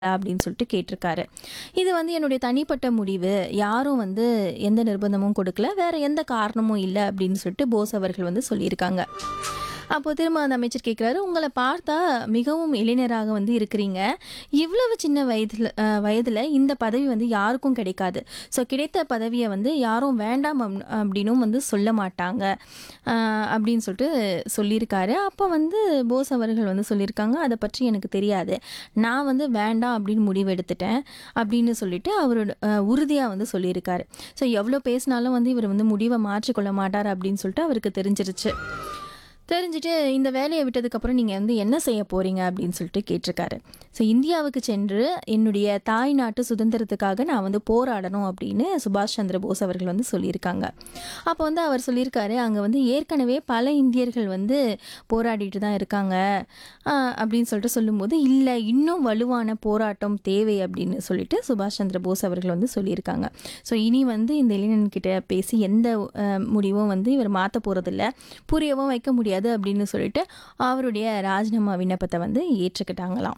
அப்படின்னு சொல்லிட்டு கேட்டிருக்காரு இது வந்து என்னுடைய தனிப்பட்ட முடிவு யாரும் வந்து எந்த நிர்பந்தமும் கொடுக்கல வேற எந்த காரணமும் இல்லை அப்படின்னு சொல்லிட்டு போஸ் அவர்கள் வந்து சொல்லியிருக்காங்க அப்போ திரும்ப அந்த அமைச்சர் கேட்குறாரு உங்களை பார்த்தா மிகவும் இளைஞராக வந்து இருக்கிறீங்க இவ்வளவு சின்ன வயதில் வயதில் இந்த பதவி வந்து யாருக்கும் கிடைக்காது ஸோ கிடைத்த பதவியை வந்து யாரும் வேண்டாம் அப்~ அப்படின்னும் வந்து சொல்ல மாட்டாங்க அஹ், அப்படின்னு சொல்லிட்டு சொல்லியிருக்காரு அப்போ வந்து போஸ் அவர்கள் வந்து சொல்லியிருக்காங்க அதை பற்றி எனக்கு தெரியாது நான் வந்து வேண்டாம் அப்படின்னு முடிவு எடுத்துட்டேன் அப்படின்னு சொல்லிட்டு அவரோட உறுதியாக வந்து சொல்லியிருக்காரு ஸோ எவ்வளோ பேசினாலும் வந்து இவர் வந்து முடிவை மாற்றிக்கொள்ள மாட்டார் அப்படின்னு சொல்லிட்டு அவருக்கு தெரிஞ்சிருச்சு தெரிஞ்சுட்டு இந்த வேலையை விட்டதுக்கப்புறம் நீங்கள் வந்து என்ன செய்ய போகிறீங்க அப்படின்னு சொல்லிட்டு கேட்டிருக்காரு ஸோ இந்தியாவுக்கு சென்று என்னுடைய தாய் நாட்டு சுதந்திரத்துக்காக நான் வந்து போராடணும் அப்படின்னு சுபாஷ் சந்திர போஸ் அவர்கள் வந்து சொல்லியிருக்காங்க அப்போ வந்து அவர் சொல்லியிருக்காரு அங்கே வந்து ஏற்கனவே பல இந்தியர்கள் வந்து போராடிட்டு தான் இருக்காங்க ஆஹ் அப்படின்னு சொல்லிட்டு சொல்லும்போது இல்லை இன்னும் வலுவான போராட்டம் தேவை அப்படின்னு சொல்லிட்டு சுபாஷ் சந்திர போஸ் அவர்கள் வந்து சொல்லியிருக்காங்க ஸோ இனி வந்து இந்த இளைஞன்கிட்ட பேசி எந்த அஹ், முடிவும் வந்து இவர் மாற்ற போகிறதில்ல புரியவும் வைக்க முடியாது அப்படின்னு சொல்லிட்டு அவருடைய ராஜினாமா விண்ணப்பத்தை வந்து ஏற்றுக்கிட்டாங்களாம்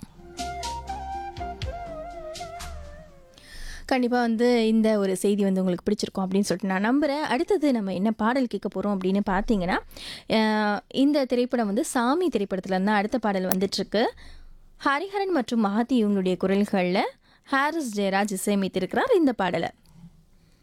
கண்டிப்பாக வந்து இந்த ஒரு செய்தி வந்து உங்களுக்கு பிடிச்சிருக்கும் அப்படின்னு சொல்லிட்டு நான் நம்புகிறேன் அடுத்தது நம்ம என்ன பாடல் கேட்க போகிறோம் அப்படின்னு பார்த்தீங்கன்னா அஹ், இந்த திரைப்படம் வந்து சாமி திரைப்படத்துல இருந்து அடுத்த பாடல் வந்துட்டுருக்கு ஹரிஹரன் மற்றும் மகாதி இவங்களுடைய குரல்களில் ஹாரிஸ் ஜெயராஜ் இசையமைத்திருக்கிறார் இந்த பாடலை